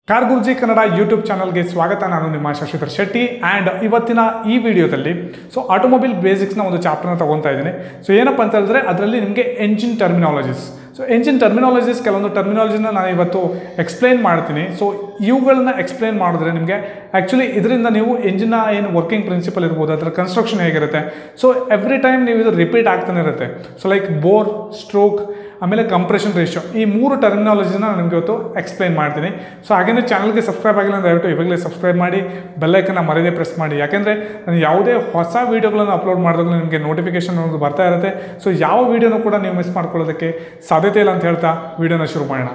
car ಗುರುಜಿ Kannada YouTube ಚಾನಲ್ಗೆ ಸ್ವಾಗತ ನಾನು ನಿಮ್ಮ ಶಶಿಧರ್ ಶೆಟ್ಟಿ ಆ್ಯಂಡ್ ಇವತ್ತಿನ ಈ ವಿಡಿಯೋದಲ್ಲಿ ಸೊ ಆಟೋಮೊಬೈಲ್ ಬೇಸಿಕ್ಸ್ನ ಒಂದು ಚಾಪ್ಟರ್ನ ತಗೊತಾ ಇದ್ದೀನಿ ಸೊ ಏನಪ್ಪ ಅಂತ ಹೇಳಿದ್ರೆ ಅದರಲ್ಲಿ ನಿಮಗೆ engine terminologies so engine terminologies ಕೆಲವೊಂದು ಟರ್ಮಿನಾಲಜಿನ ನಾನು ಇವತ್ತು ಎಕ್ಸ್ಪ್ಲೈನ್ ಮಾಡ್ತೀನಿ ಸೊ ಇವುಗಳನ್ನ ಎಕ್ಸ್ಪ್ಲೈನ್ ಮಾಡಿದ್ರೆ ನಿಮಗೆ ಆ್ಯಕ್ಚುಲಿ ಇದರಿಂದ ನೀವು ಎಂಜಿನ್ನ ಏನು ವರ್ಕಿಂಗ್ ಪ್ರಿನ್ಸಿಪಲ್ ಇರ್ಬೋದು ಅದರ ಕನ್ಸ್ಟ್ರಕ್ಷನ್ ಹೇಗಿರುತ್ತೆ ಸೊ ಎವ್ರಿ ಟೈಮ್ ನೀವು ಇದು ರಿಪೀಟ್ ಆಗ್ತಾನೆ ಇರುತ್ತೆ ಸೊ ಲೈಕ್ ಬೋರ್ ಸ್ಟ್ರೋಕ್ ಆಮೇಲೆ ಕಂಪ್ರೆಷನ್ ರೇಷಿಯೋ ಈ ಮೂರು ಟರ್ಮಿನಾಲಜಿನ ನಾನು ನಿಮಗೆ ಇವತ್ತು ಎಕ್ಸ್ಪ್ಲೈನ್ ಮಾಡ್ತೀನಿ ಸೊ ಹಾಗೇನೇ ಚಾನಲ್ಗೆ ಸಬ್ಸ್ಕ್ರೈಬ್ ಆಗಿಲ್ಲ ಅಂದರೆ ದಯವಿಟ್ಟು ಇವಾಗಲೇ ಸಬ್ಸ್ಕ್ರೈಬ್ ಮಾಡಿ ಬೆಲ್ಲೈಕನ್ನ ಮರದೇ ಪ್ರೆಸ್ ಮಾಡಿ ಯಾಕೆಂದರೆ ನಾನು ಯಾವುದೇ ಹೊಸ ವೀಡಿಯೋಗಳನ್ನು ಅಪ್ಲೋಡ್ ಮಾಡಿದಾಗಲೂ ನಿಮಗೆ ನೋಟಿಫಿಕೇಶನ್ ಒಂದು ಬರ್ತಾ ಇರುತ್ತೆ ಸೊ ಯಾವ ವೀಡಿಯೋನೂ ಕೂಡ ನೀವು ಮಿಸ್ ಮಾಡ್ಕೊಳ್ಳೋದಕ್ಕೆ ಸಾಧ್ಯತೆ ಇಲ್ಲ ಅಂತ ಹೇಳ್ತಾ ವೀಡಿಯೋನ ಶುರು ಮಾಡೋಣ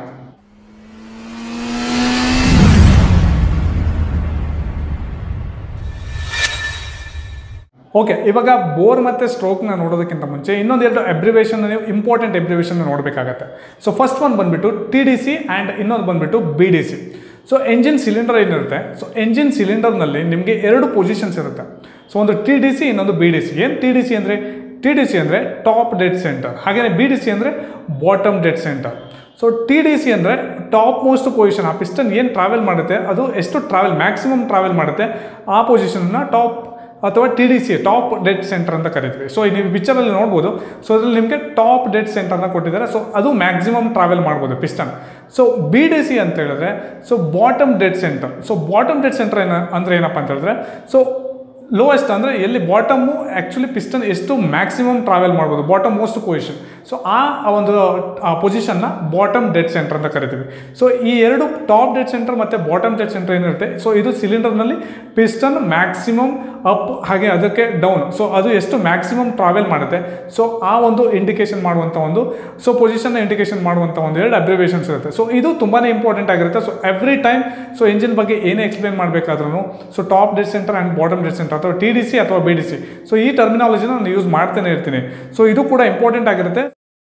ಓಕೆ ಇವಾಗ ಬೋರ್ ಮತ್ತು ಸ್ಟ್ರೋಕ್ನ ನೋಡೋದಕ್ಕಿಂತ ಮುಂಚೆ ಇನ್ನೊಂದೆರಡು ಅಬ್ರಿವೇಷನ್ ನೀವು ಇಂಪಾರ್ಟೆಂಟ್ ಅಬ್ರಿವೇಷನ್ ನೋಡಬೇಕಾಗತ್ತೆ ಸೊ ಫಸ್ಟ್ ಒನ್ ಬಂದುಬಿಟ್ಟು ಟಿ ಡಿ ಸಿ ಆ್ಯಂಡ್ ಇನ್ನೊಂದು ಬಂದುಬಿಟ್ಟು B D C so engine cylinder ಏನಿರುತ್ತೆ ಸೊ ಎಂಜಿನ್ ಸಿಲಿಂಡರ್ನಲ್ಲಿ ನಿಮಗೆ ಎರಡು ಪೊಸಿಷನ್ಸ್ ಇರುತ್ತೆ ಸೊ ಒಂದು ಟಿ ಡಿ ಸಿ ಇನ್ನೊಂದು ಬಿ ಡಿ ಸಿ ಏನು ಟಿ ಡಿ ಸಿ ಅಂದರೆ ಟಿ ಡಿ ಸಿ ಅಂದರೆ ಟಾಪ್ ಡೆಡ್ ಸೆಂಟರ್ ಹಾಗೆಯೇ ಬಿ ಡಿ ಸಿ ಅಂದರೆ bottom dead centre so T D C ಅಂದರೆ ಟಾಪ್ ಮೋಸ್ಟ್ ಪೊಸಿಷನ್ ಆ ಪಿಸ್ಟನ್ ಏನು ಟ್ರಾವೆಲ್ ಮಾಡುತ್ತೆ ಅದು ಎಷ್ಟು ಟ್ರಾವೆಲ್ ಮ್ಯಾಕ್ಸಿಮಮ್ ಟ್ರಾವೆಲ್ ಮಾಡುತ್ತೆ ಆ ಪೊಸಿಷನ್ನ ಟಾಪ್ ಅಥವಾ T D C top dead centre ಅಂತ ಕರಿತೀವಿ ಸೊ ನೀವು ಪಿಕ್ಚರಲ್ಲಿ ನೋಡ್ಬೋದು ಸೊ ಅದರಲ್ಲಿ ನಿಮಗೆ ಟಾಪ್ ಡೆಡ್ ಸೆಂಟರ್ನ ಕೊಟ್ಟಿದ್ದಾರೆ ಸೊ ಅದು ಮ್ಯಾಕ್ಸಿಮಮ್ ಟ್ರಾವೆಲ್ ಮಾಡ್ಬೋದು piston so B D C ಅಂತ ಹೇಳಿದ್ರೆ so bottom dead centre so bottom dead centre ಏನ ಅಂದರೆ ಏನಪ್ಪ ಅಂತ ಹೇಳಿದ್ರೆ ಸೊ ಲೋಯೆಸ್ಟ್ ಅಂದರೆ ಎಲ್ಲಿ ಬಾಟಮು ಆ್ಯಕ್ಚುಲಿ ಪಿಸ್ಟನ್ ಎಷ್ಟು ಮ್ಯಾಕ್ಸಿಮಮ್ ಟ್ರಾವೆಲ್ ಮಾಡ್ಬೋದು ಬಾಟಮ್ ಮೋಸ್ಟ್ ಪೊಸಿಷನ್ ಸೊ ಆ ಒಂದು ಪೊಸಿಷನ್ನ ಬಾಟಮ್ ಡೆಡ್ ಸೆಂಟರ್ ಅಂತ ಕರಿತೀವಿ ಸೊ ಈ ಎರಡು ಟಾಪ್ ಡೆಡ್ ಸೆಂಟರ್ ಮತ್ತು ಬಾಟಮ್ ಡೆಡ್ ಸೆಂಟರ್ ಏನಿರುತ್ತೆ ಸೊ ಇದು ಸಿಲಿಂಡರ್ನಲ್ಲಿ ಪಿಸ್ಟನ್ ಮ್ಯಾಕ್ಸಿಮಮ್ ಅಪ್ ಹಾಗೆ ಅದಕ್ಕೆ ಡೌನ್ ಸೊ ಅದು ಎಷ್ಟು ಮ್ಯಾಕ್ಸಿಮಮ್ ಟ್ರಾವೆಲ್ ಮಾಡುತ್ತೆ ಸೊ ಆ ಒಂದು ಇಂಡಿಕೇಶನ್ ಮಾಡುವಂಥ ಒಂದು ಸೊ ಪೊಸಿಷನ್ನ ಇಂಡಿಕೇಶನ್ ಮಾಡುವಂಥ ಒಂದು ಎರಡು ಅಬ್ರಿವೇಷನ್ಸ್ ಇರುತ್ತೆ ಸೊ ಇದು ತುಂಬಾ ಇಂಪಾರ್ಟೆಂಟ್ ಆಗಿರುತ್ತೆ so every time so engine ಬಗ್ಗೆ ಏನೇ ಎಕ್ಸ್ಪ್ಲೇನ್ ಮಾಡಬೇಕಾದ್ರೂ so top dead centre and bottom dead centre ಅಥವಾ ಟಿ ಡಿ ಸಿ ಅಥವಾ ಬಿ ಡಿ ಸಿ ಸೊ ಈ ಟರ್ಮಿನಾಲಜಿನ ನಾನು ಯೂಸ್ ಮಾಡ್ತಾನೆ ಇರ್ತೀನಿ ಸೊ ಇದು ಕೂಡ ಇಂಪಾರ್ಟೆಂಟ್ ಆಗಿರುತ್ತೆ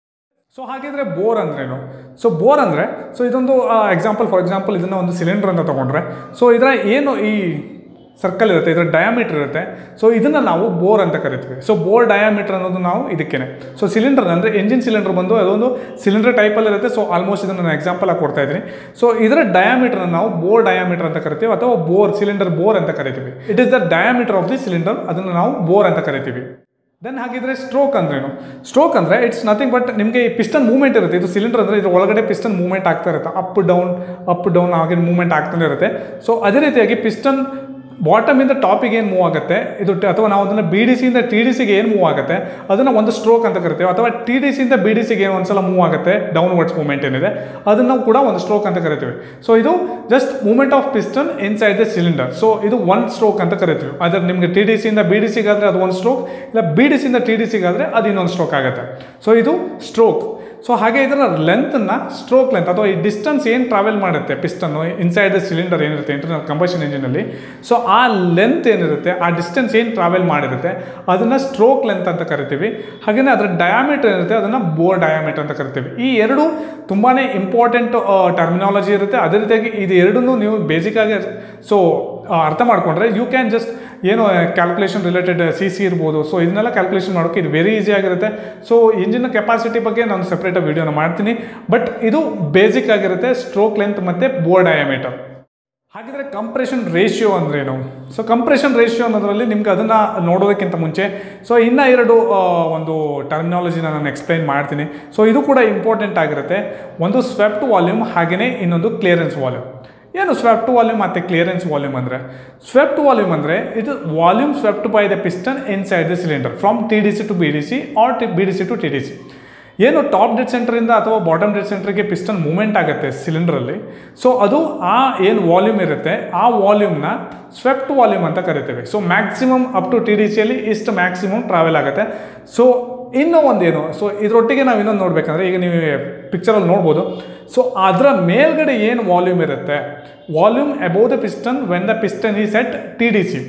ಸೊ ಹಾಗಿದ್ರೆ ಬೋರ್ ಅಂದ್ರೇನು ಸೊ ಬೋರ್ ಅಂದರೆ ಸೊ ಇದೊಂದು ಎಕ್ಸಾಂಪಲ್ ಫಾರ್ ಎಕ್ಸಾಂಪಲ್ ಇದನ್ನು ಒಂದು ಸಿಲಿಂಡರ್ ಅಂತ ತೊಗೊಂಡ್ರೆ ಸೊ ಇದರ ಏನು ಈ ಸರ್ಕಲ್ ಇರುತ್ತೆ ಇದರ ಡಯಾಮೀಟರ್ ಇರುತ್ತೆ ಸೊ ಇದನ್ನು ನಾವು ಬೋರ್ ಅಂತ ಕರಿತೀವಿ ಸೊ ಬೋರ್ ಡಯಾಮೀಟರ್ ಅನ್ನೋದು ನಾವು ಇದಕ್ಕೇನೆ ಸೊ ಸಿಲಿಂಡರ್ ಅಂದರೆ ಎಂಜಿನ್ ಸಿಲಿಂಡರ್ ಬಂದು ಅದೊಂದು ಸಿಲಿಂಡರ್ ಟೈಪಲ್ಲಿ ಇರುತ್ತೆ ಸೊ ಆಲ್ಮೋಸ್ಟ್ ಇದನ್ನು ನಾನು ಎಕ್ಸಾಂಪಲ್ ಆಗಿ ಕೊಡ್ತಾ ಇದ್ದೀನಿ ಸೊ ಇದರ ಡಯಾಮೀಟರ್ನ ನಾವು ಬೋರ್ ಡಯಾಮೀಟರ್ ಅಂತ ಕರಿತೀವಿ ಅಥವಾ ಬೋರ್ ಸಿಲಿಂಡರ್ ಬೋರ್ ಅಂತ ಕರಿತೀವಿ it is the diameter of the cylinder ಅದನ್ನು ನಾವು ಬೋರ್ ಅಂತ ಕರಿತೀವಿ ದೆನ್ ಹಾಗಿದ್ರೆ ಸ್ಟ್ರೋಕ್ ಅಂದ್ರೇನು ಸ್ಟ್ರೋಕ್ ಅಂದರೆ ಇಟ್ಸ್ ನಥಿಂಗ್ ಬಟ್ ನಿಮಗೆ ಈ ಪಿಸ್ಟನ್ ಮೂವ್ಮೆಂಟ್ ಇರುತ್ತೆ ಇದು ಸಿಲಿಂಡರ್ ಅಂದರೆ ಇದ್ರ ಒಳಗಡೆ ಪಿಸ್ಟನ್ ಮೂವ್ಮೆಂಟ್ ಆಗ್ತಾ ಇರುತ್ತೆ ಅಪ್ ಡೌನ್ ಅಪ್ ಡೌನ್ ಹಾಗೆ ಮೂವ್ಮೆಂಟ್ ಆಗ್ತಾನೆ ಇರುತ್ತೆ ಸೊ ಅದೇ ರೀತಿಯಾಗಿ ಪಿಸ್ಟನ್ ಬಾಟಮಿಂದ ಟಾಪಿಗೆ ಏನು ಮೂವ್ ಆಗುತ್ತೆ ಇದು ಟ- ಅಥವಾ ನಾವು ಅದನ್ನು ಬಿ ಡಿ ಸಿಯಿಂದ ಟಿ ಡಿ ಸಿಗೆ ಏನು ಮೂವ್ ಆಗುತ್ತೆ ಅದನ್ನು ಒಂದು ಸ್ಟ್ರೋಕ್ ಅಂತ ಕರಿತೀವಿ ಅಥವಾ ಟಿ ಡಿ ಸಿಯಿಂದ ಬಿ ಡಿ ಸಿಗೆ ಏನು ಒಂದ್ಸಲ ಮೂವ್ ಆಗುತ್ತೆ ಡೌನ್ವರ್ಡ್ಸ್ ಮೂವ್ಮೆಂಟ್ ಏನಿದೆ ಅದನ್ನು ಕೂಡ ಒಂದು ಸ್ಟ್ರೋಕ್ ಅಂತ ಕರಿತೀವಿ ಸೊ ಇದು just movement of piston inside the cylinder so ಇದು ಒನ್ ಸ್ಟ್ರೋಕ್ ಅಂತ ಕರಿತೀವಿ ಅದ್ರ ನಿಮಗೆ ಟಿ ಡಿ ಸಿಯಿಂದ ಬಿ ಡಿ ಸಿಗಾದರೆ ಅದು ಒಂದು ಸ್ಟ್ರೋಕ್ ಇಲ್ಲ ಬಿ ಡಿ ಸಿಯಿಂದ ಟಿ ಡಿ ಸಿಗಾದರೆ ಅದು ಇನ್ನೊಂದು ಸ್ಟ್ರೋಕ್ ಆಗುತ್ತೆ ಸೊ ಇದು ಸ್ಟ್ರೋಕ್ ಸೊ ಹಾಗೆ ಇದರ ಲೆಂತನ್ನು ಸ್ಟ್ರೋಕ್ ಲೆಂತ್ ಅಥವಾ ಈ ಡಿಸ್ಟೆನ್ಸ್ ಏನು ಟ್ರಾವೆಲ್ ಮಾಡುತ್ತೆ ಪಿಸ್ಟನ್ನು ಇನ್ಸೈಡ್ ದ ಸಿಲಿಂಡರ್ ಏನಿರುತ್ತೆ ಇಂಟರ್ನಲ್ ಕಂಬಷನ್ ಇಂಜಿನಲ್ಲಿ ಸೊ ಆ ಲೆಂತ್ ಏನಿರುತ್ತೆ ಆ ಡಿಸ್ಟೆನ್ಸ್ ಏನು ಟ್ರಾವೆಲ್ ಮಾಡಿರುತ್ತೆ ಅದನ್ನು ಸ್ಟ್ರೋಕ್ ಲೆಂತ್ ಅಂತ ಕರಿತೀವಿ ಹಾಗೆಯೇ ಅದರ ಡಯಾಮೀಟರ್ ಏನಿರುತ್ತೆ ಅದನ್ನು ಬೋರ್ ಡಯಾಮೀಟರ್ ಅಂತ ಕರಿತೀವಿ ಈ ಎರಡು ತುಂಬಾ ಇಂಪಾರ್ಟೆಂಟ್ ಟರ್ಮಿನಾಲಜಿ ಇರುತ್ತೆ ಅದೇ ರೀತಿಯಾಗಿ ಇದು ಎರಡನ್ನೂ ನೀವು ಬೇಸಿಕ್ಕಾಗಿ ಸೊ ಅರ್ಥ ಮಾಡಿಕೊಂಡ್ರೆ ಯು ಕ್ಯಾನ್ ಜಸ್ಟ್ ಏನು ಕ್ಯಾಲ್ಕುಲೇಷನ್ ರಿಲೇಟೆಡ್ ಸಿ ಸಿ ಇರ್ಬೋದು ಸೊ ಇದನ್ನೆಲ್ಲ ಕ್ಯಾಲ್ಕುಲೇಷನ್ ಮಾಡೋಕ್ಕೆ ಇದು ವೆರಿ ಈಸಿ ಆಗಿರುತ್ತೆ ಸೊ ಇಂಜಿನ್ ಕೆಪಾಸಿಟಿ ಬಗ್ಗೆ ನಾನು ಸಪ್ರೇಟಾಗಿ ವೀಡಿಯೋನ ಮಾಡ್ತೀನಿ ಬಟ್ ಇದು ಬೇಸಿಕ್ ಆಗಿರುತ್ತೆ ಸ್ಟ್ರೋಕ್ ಲೆಂತ್ ಮತ್ತು ಬೋರ್ ಡಯಾಮೀಟರ್ ಹಾಗಿದ್ರೆ ಕಂಪ್ರೆಷನ್ ರೇಷಿಯೋ ಅಂದ್ರೇನು ಸೊ ಕಂಪ್ರೆಷನ್ ರೇಷಿಯೋ ಅನ್ನೋದ್ರಲ್ಲಿ ನಿಮ್ಗೆ ಅದನ್ನು ನೋಡೋದಕ್ಕಿಂತ ಮುಂಚೆ ಸೊ ಇನ್ನೂ ಎರಡು ಆ, ಒಂದು ಟರ್ಮಿನಾಲಜಿನ ನಾನು ಎಕ್ಸ್ಪ್ಲೈನ್ ಮಾಡ್ತೀನಿ ಸೊ ಇದು ಕೂಡ ಇಂಪಾರ್ಟೆಂಟ್ ಆಗಿರುತ್ತೆ ಒಂದು ಸ್ವೆಪ್ಟ್ ವಾಲ್ಯೂಮ್ ಹಾಗೆಯೇ ಇನ್ನೊಂದು ಕ್ಲಿಯರೆನ್ಸ್ ವಾಲ್ಯೂಮ್ ಏನು ಸ್ವೆಪ್ಟ್ ವಾಲ್ಯೂಮ್ ಮತ್ತು ಕ್ಲಿಯರೆನ್ಸ್ ವಾಲ್ಯೂಮ್ ಅಂದರೆ ಸ್ವೆಪ್ಟ್ ವಾಲ್ಯೂಮ್ ಅಂದರೆ ಇದು volume swept by the piston inside the cylinder from T D C to B D C or T B D C to T D C ಏನು top dead ಸೆಂಟ್ರಿಂದ ಅಥವಾ bottom dead ಸೆಂಟ್ರಿಗೆ piston movement ಆಗುತ್ತೆ ಸಿಲಿಂಡ್ರಲ್ಲಿ so ಅದು ಆ ಏನು volume ಇರುತ್ತೆ ಆ ವಾಲ್ಯೂಮ್ನ ಸ್ವೆಪ್ಟ್ ವಾಲ್ಯೂಮ್ ಅಂತ ಕರಿತೇವೆ so maximum up to T D ಸಿಯಲ್ಲಿ ಇಷ್ಟು ಮ್ಯಾಕ್ಸಿಮಮ್ ಟ್ರಾವೆಲ್ ಆಗುತ್ತೆ ಸೊ ಇನ್ನೂ ಒಂದೇನು ಸೊ ಇದರೊಟ್ಟಿಗೆ ನಾವು ಇನ್ನೊಂದು ನೋಡಬೇಕಂದ್ರೆ ಈಗ ನೀವು ಪಿಕ್ಚರಲ್ಲಿ ನೋಡ್ಬೋದು ಸೊ ಅದರ ಮೇಲ್ಗಡೆ ಏನು ವಾಲ್ಯೂಮ್ ಇರುತ್ತೆ volume above the piston when the piston is at T D C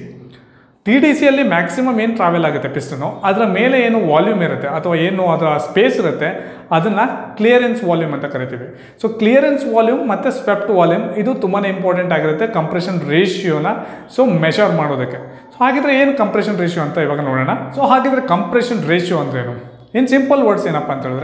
T D ಸಿಯಲ್ಲಿ ಮ್ಯಾಕ್ಸಿಮಮ್ ಏನು ಟ್ರಾವೆಲ್ ಆಗುತ್ತೆ ಪಿಸ್ಟನು ಅದರ ಮೇಲೆ ಏನು ವಾಲ್ಯೂಮ್ ಇರುತ್ತೆ ಅಥವಾ ಏನು ಅದರ ಸ್ಪೇಸ್ ಇರುತ್ತೆ ಅದನ್ನು ಕ್ಲಿಯರೆನ್ಸ್ ವಾಲ್ಯೂಮ್ ಅಂತ ಕರಿತೀವಿ ಸೊ ಕ್ಲಿಯರೆನ್ಸ್ ವಾಲ್ಯೂಮ್ ಮತ್ತು ಸ್ವೆಪ್ಟ್ ವಾಲ್ಯೂಮ್ ಇದು ತುಂಬಾ ಇಂಪಾರ್ಟೆಂಟ್ ಆಗಿರುತ್ತೆ ಕಂಪ್ರೆಷನ್ ರೇಷಿಯೋನ ಸೊ ಮೆಷರ್ ಮಾಡೋದಕ್ಕೆ ಸೊ ಹಾಗಿದ್ರೆ ಏನು ಕಂಪ್ರೆಷನ್ ರೇಷಿಯೋ ಅಂತ ಇವಾಗ ನೋಡೋಣ ಸೊ ಹಾಗಿದ್ರೆ ಕಂಪ್ರೆಷನ್ ರೇಷಿಯೋ ಅಂದ್ರೇನು ಇನ್ ಸಿಂಪಲ್ ವರ್ಡ್ಸ್ ಏನಪ್ಪ ಅಂತ ಹೇಳಿದ್ರೆ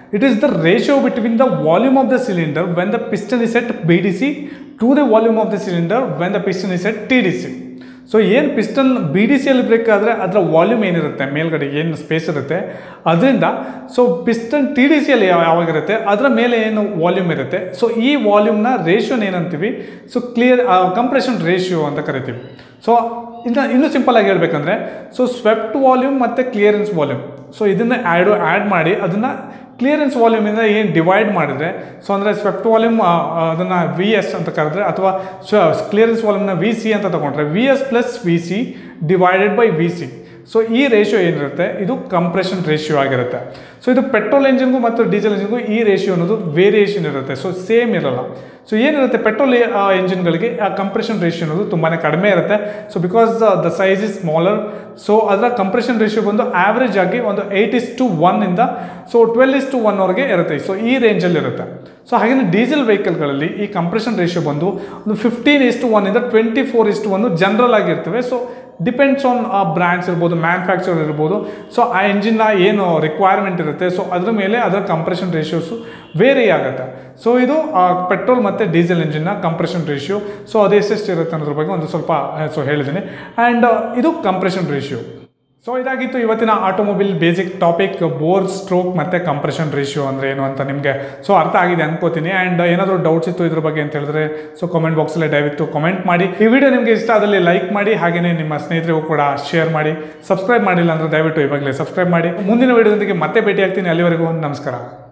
it is the ratio between the volume of the cylinder when the piston is at B D C to the volume of the cylinder when the piston is at T D C so ಏನು piston B D ಸಿಯಲ್ಲಿ break ಆದರೆ ಅದರ volume ಏನಿರುತ್ತೆ ಮೇಲ್ಗಡೆ ಏನು space ಇರುತ್ತೆ ಅದರಿಂದ so piston T D ಸಿಯಲ್ಲಿ ಯಾವ ಯಾವಾಗಿರುತ್ತೆ ಅದರ ಮೇಲೆ ಏನು ವಾಲ್ಯೂಮ್ ಇರುತ್ತೆ ಸೊ ಈ ವಾಲ್ಯೂಮ್ನ ರೇಷಿಯೋನ ಏನಂತೀವಿ ಸೊ ಕ್ಲಿಯರ್ ಕಂಪ್ರೆಷನ್ ರೇಷಿಯೋ ಅಂತ ಕರಿತೀವಿ ಸೊ ಇನ್ನು ಇನ್ನೂ ಸಿಂಪಲ್ ಆಗಿ ಹೇಳ್ಬೇಕಂದ್ರೆ ಸೊ ಸ್ವೆಪ್ಟ್ ವಾಲ್ಯೂಮ್ ಮತ್ತು ಕ್ಲಿಯರೆನ್ಸ್ ವಾಲ್ಯೂಮ್ ಸೊ ಇದನ್ನು ಆ್ಯಡು ಆ್ಯಡ್ ಮಾಡಿ ಅದನ್ನು ಕ್ಲಿಯರೆನ್ಸ್ ವಾಲ್ಯೂಮಿಂದ ಏನು ಡಿವೈಡ್ ಮಾಡಿದರೆ ಸೊ ಅಂದರೆ ಸ್ವೆಪ್ಟ್ ವಾಲ್ಯೂಮ್ ಅದನ್ನು ವಿ ಎಸ್ ಅಂತ ಕರೆದ್ರೆ ಅಥವಾ ಸ್ವ ಕ್ಲಿಯರೆನ್ಸ್ ವಾಲ್ಯೂಮ್ನ ವಿ ಸಿ ಅಂತ ತಗೊಂಡ್ರೆ V S plus V C divided by V C so ಈ ರೇಷಿಯೋ ಏನಿರುತ್ತೆ ಇದು ಕಂಪ್ರೆಷನ್ ರೇಷಿಯೋ ಆಗಿರುತ್ತೆ ಸೊ ಇದು ಪೆಟ್ರೋಲ್ ಎಂಜಿನ್ಗೂ ಮತ್ತು ಡೀಸೆಲ್ ಎಂಜಿನ್ಗೂ ಈ ರೇಷಿಯೋ ಅನ್ನೋದು ವೇರಿಯೇಷನ್ ಇರುತ್ತೆ ಸೊ ಸೇಮ್ ಇರಲ್ಲ ಸೊ ಏನಿರುತ್ತೆ ಪೆಟ್ರೋಲ್ ಎಂಜಿನ್ಗಳಿಗೆ ಆ ಕಂಪ್ರೆಷನ್ ರೇಷಿಯೋ ಅನ್ನೋದು ತುಂಬಾ ಕಡಿಮೆ ಇರುತ್ತೆ so because the size is smaller so ಅದರ ಕಂಪ್ರೆಷನ್ ರೇಷಿಯೋ ಬಂದು ಆವ್ರೇಜ್ ಆಗಿ ಒಂದು ಏಯ್ಟ್ ಇಸ್ ಟು ಒನ್ನಿಂದ ಸೊ ಟ್ವೆಲ್ ಇಸ್ ಟು ಒನ್ವರೆಗೆ ಇರುತ್ತೆ ಸೊ ಈ ರೇಂಜಲ್ಲಿ ಇರುತ್ತೆ ಸೊ ಹಾಗೆಯೇ ಡೀಸೆಲ್ ವೆಹಿಕಲ್ಗಳಲ್ಲಿ ಈ ಕಂಪ್ರೆಷನ್ ರೇಷಿಯೋ ಬಂದು ಒಂದು ಫಿಫ್ಟೀನ್ ಇಸ್ ಟು ಒನ್ನಿಂದ twenty four is to one general ಆಗಿರ್ತವೆ ಸೊ ಡಿಪೆಂಡ್ಸ್ ಆನ್ ಆ ಬ್ರ್ಯಾಂಡ್ಸ್ ಇರ್ಬೋದು ಮ್ಯಾನುಫ್ಯಾಕ್ಚರ್ ಇರ್ಬೋದು ಸೊ ಆ ಎಂಜಿನ್ನ ಏನು ರಿಕ್ವೈರ್ಮೆಂಟ್ ಇರುತ್ತೆ ಸೊ ಅದ್ರ ಮೇಲೆ ಅದರ ಕಂಪ್ರೆಷನ್ ರೇಷಿಯೋಸು ವೇರಿ ಆಗುತ್ತೆ ಸೊ ಇದು ಪೆಟ್ರೋಲ್ ಮತ್ತು ಡೀಸೆಲ್ ಎಂಜಿನ್ನ ಕಂಪ್ರೆಷನ್ ರೇಷಿಯೋ ಸೊ ಅದು ಎಷ್ಟೆಷ್ಟು ಇರುತ್ತೆ ಅನ್ನೋದ್ರ ಬಗ್ಗೆ ಒಂದು ಸ್ವಲ್ಪ ಸೊ ಹೇಳಿದ್ದೀನಿ ಆ್ಯಂಡ್ ಇದು ಕಂಪ್ರೆಷನ್ ರೇಷಿಯೋ ಸೊ ಇದಾಗಿತ್ತು ಇವತ್ತಿನ automobile basic topic bore stroke ಮತ್ತು ಕಂಪ್ರೆಷನ್ ರೇಷಿಯೋ ಅಂದರೆ ಏನು ಅಂತ ನಿಮಗೆ ಸೊ ಅರ್ಥ ಆಗಿದೆ ಅನ್ಕೋತೀನಿ ಆ್ಯಂಡ್ ಏನಾದರೂ ಡೌಟ್ಸ್ ಇತ್ತು ಇದ್ರ ಬಗ್ಗೆ ಅಂತ ಹೇಳಿದ್ರೆ ಸೊ ಕಾಮೆಂಟ್ ಬಾಕ್ಸಲ್ಲಿ ದಯವಿಟ್ಟು ಕಾಮೆಂಟ್ ಮಾಡಿ ಈ ವಿಡಿಯೋ ನಿಮಗೆ ಇಷ್ಟ ಆದಲ್ಲಿ ಲೈಕ್ ಮಾಡಿ ಹಾಗೆಯೇ ನಿಮ್ಮ ಸ್ನೇಹಿತರಿಗೂ ಕೂಡ ಶೇರ್ ಮಾಡಿ ಸಬ್ಸ್ಕ್ರೈಬ್ ಮಾಡಿಲ್ಲ ಅಂದರೆ ದಯವಿಟ್ಟು ಇವಾಗಲೇ ಸಬ್ಸ್ಕ್ರೈಬ್ ಮಾಡಿ ಮುಂದಿನ ವಿಡಿಯೋದೊಂದಿಗೆ ಮತ್ತೆ ಭೇಟಿ ಆಗ್ತೀನಿ ಅಲ್ಲಿವರೆಗೂ ನಮಸ್ಕಾರ